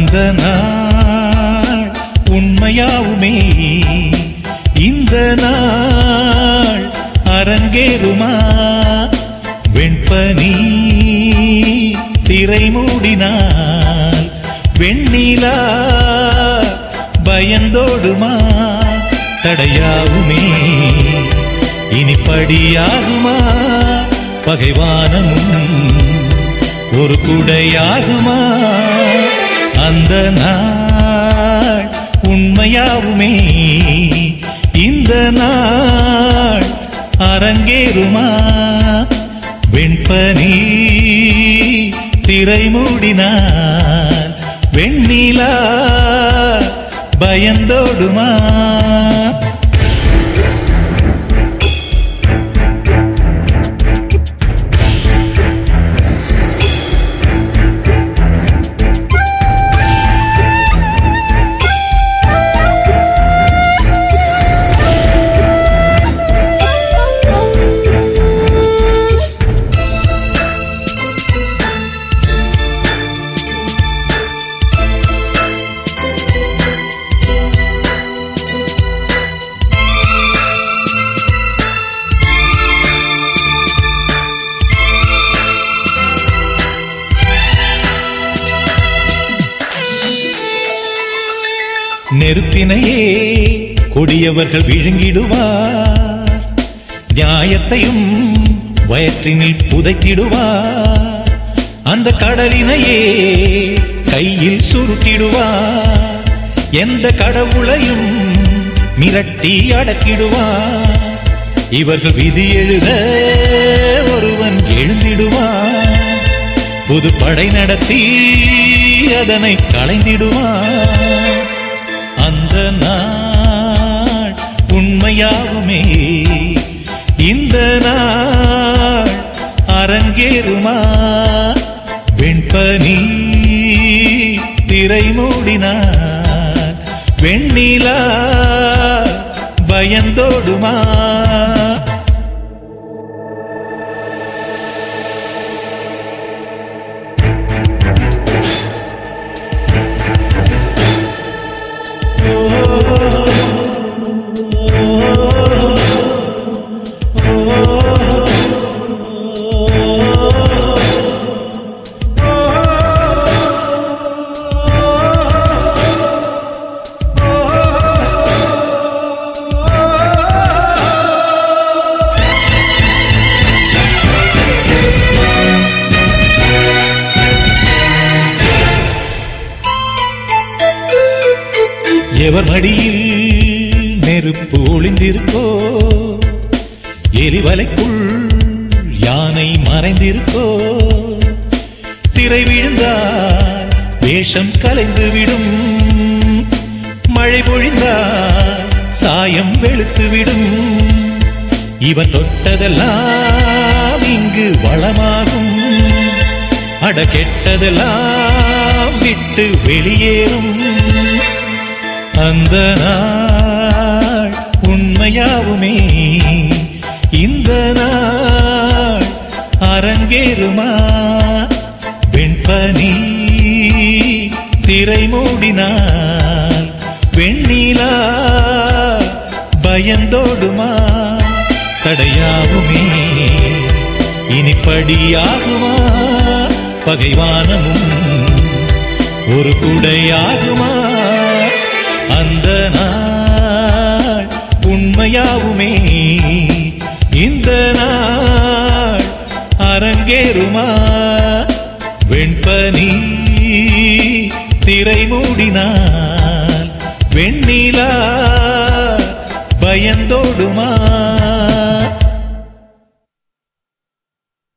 அந்த நாள் உண்மையாவுமே இந்த நாள் அரங்கேறுமா வெண்பனி திரை மூடினால் வெண்ணிலா பயந்தோடுமா தடையாகுமே இனி படியாகுமா பகைவானமும் ஒரு குடையாகுமா அந்த நாள் உண்மையாவுமே இந்த நாள் அரங்கேறுமா வெண்பனி திரை மூடினான் வெண்ணிலா பயந்தோடுமா நெருப்பினையே கொடியவர்கள் விழுங்கிடுவார் நியாயத்தையும் வயற்றினில் புதைத்திடுவார் அந்த கடலினையே கையில் சுருட்டிடுவார் எந்த கடவுளையும் மிரட்டி அடக்கிடுவார் இவர்கள் விதி எழுத ஒருவன் எழுந்திடுவான் புது படை நடத்தி அதனை களைந்திடுவான் அந்த நாள் உண்மையாகுமே இந்த நாள் அரங்கேறுமா வெண்பனி திரை மூடினார் வெண்ணிலா பயந்தோடுமா எவர் மடியில் நெருப்பு ஒளிந்திருக்கோ எரிவலைக்குள் யானை மறைந்திருக்கோ திரை விழுந்தால் வேஷம் கலைந்து விடும் மழை பொழிந்தால் சாயம் வெளுத்து விடும் இவன் தொட்டதெல்லாம் இங்கு வளமாகும் அட கெட்டதெல்லாம் விட்டு வெளியேறும் அந்த நாள் உண்மையாவுமே இந்த நாள் அரங்கேறுமா வெண்பனி திரை மூடினால் வெண்ணிலா பயந்தோடுமா தடையாகுமே இனி படியாகுமா பகைவானமும் ஒரு குடையாகுமா அந்த நாள் உண்மையாவுமே இந்த நாள் அரங்கேறுமா வெண்பனி திரை மூடினால் வெண்ணிலா பயந்தோடுமா